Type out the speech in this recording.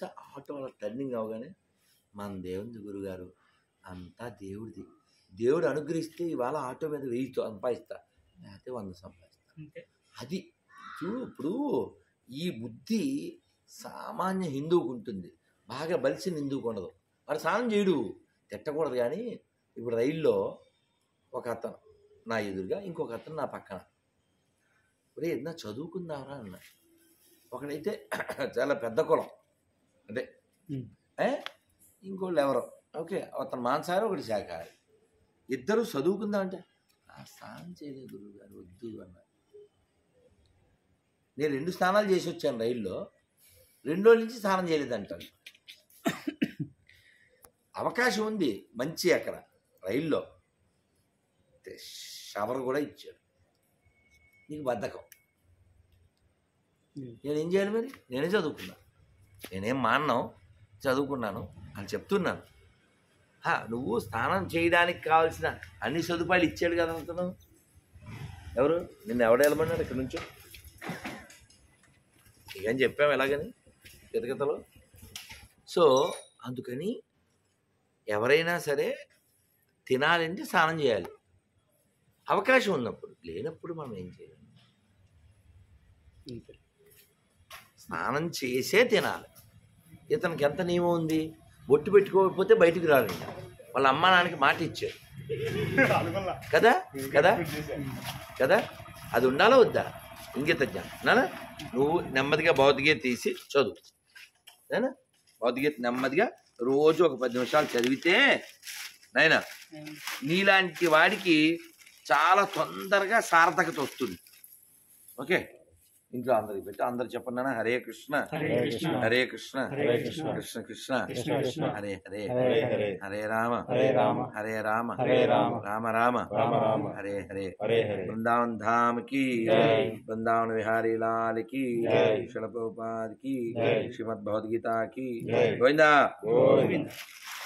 తెలుసా ఆటో అలా టర్నింగ్ అవగానే మన దేవుని గురుగారు అంతా దేవుడిది దేవుడు అనుగ్రహిస్తే ఇవాళ ఆటో మీద వెయ్యి సంపాదిస్తా లేకపోతే వంద సంపాదిస్తా అంతే అది చూడు ఇప్పుడు ఈ బుద్ధి సామాన్య హిందువుకు ఉంటుంది బాగా బలిసిన హిందువుకు ఉండదు వాడు స్నానం చేయడు తిట్టకూడదు కానీ ఇప్పుడు రైల్లో ఒక అతను నా ఎదురుగా ఇంకొక అతను నా పక్కన ఒరే ఏదైనా చదువుకుందామరా అన్న ఒకడైతే చాలా పెద్ద కులం అంటే ఉమ్. ఏ ఇంకోళ్ళు ఎవరో ఓకే అతను మాంసాహారి ఒకటి శాఖాహారి ఇద్దరు చదువుకుందామంటే ఆ స్నానం చేయలేదు గురువు గారు వద్దు అన్నారు నేను రెండు స్నానాలు చేసి వచ్చాను రైల్లో రెండు రోజుల నుంచి స్నానం చేయలేదు అంటాను అవకాశం ఉంది మంచి అక్కడ రైల్లో తే- షవర్ కూడా ఇచ్చాడు నీకు బద్ధకం ఉమ్. నేనేం చేయాలి మరి నేనే చదువుకున్నా నేనేం మాన్నాం చదువుకున్నాను అని చెప్తున్నాను హా, నువ్వు స్నానం చేయడానికి కావాల్సిన అన్ని సదుపాయాలు ఇచ్చాడు కదా అతను ఎవరు నిన్ను ఎవడు వెళ్ళమన్నాడు ఇక్కడ నుంచో ఇకని చెప్పాము ఎలాగని కితకితలో సో అందుకని ఎవరైనా సరే తినాలంటే స్నానం చేయాలి అవకాశం ఉన్నప్పుడు లేనప్పుడు మనం ఏం చేయాలి అంతే స్నానం చేసే తినాలి ఇతనికి ఎంత నియమం ఉంది బొట్టు పెట్టుకోకపోతే బయటికి రాడు ఇంకా. వాళ్ళ అమ్మ నాన్నకి మాట ఇచ్చాడు కదా కదా కదా అది ఉండాలా వద్దా ఇంగిత జ్ఞానం నానా నువ్వు నెమ్మదిగా భౌతికగీత తీసి చదువు నానా భౌతికగీత నెమ్మదిగా రోజు ఒక పది నిమిషాలు చదివితే నాయనా నీలాంటి వాడికి చాలా తొందరగా సార్థకత వస్తుంది ఓకే ఇంట్లో అందరికి పెట్టి అందరు చెప్పండి నాన్న హరే కృష్ణ హరే కృష్ణ హరే కృష్ణ హరే కృష్ణ కృష్ణ కృష్ణ కృష్ణ కృష్ణ హరే హరే హరే హరే హరే రామ హరే రామ హరే రామ హరే రామ రామ రామ రామ రామ హరే హరే హరే హరే वृंदावन धाम की जय। वृंदावन विहारी लाल की जय। शिल प्रभुपाद की जय। श्रीमद भगवद गीता की जय। गोविंदा గోవింద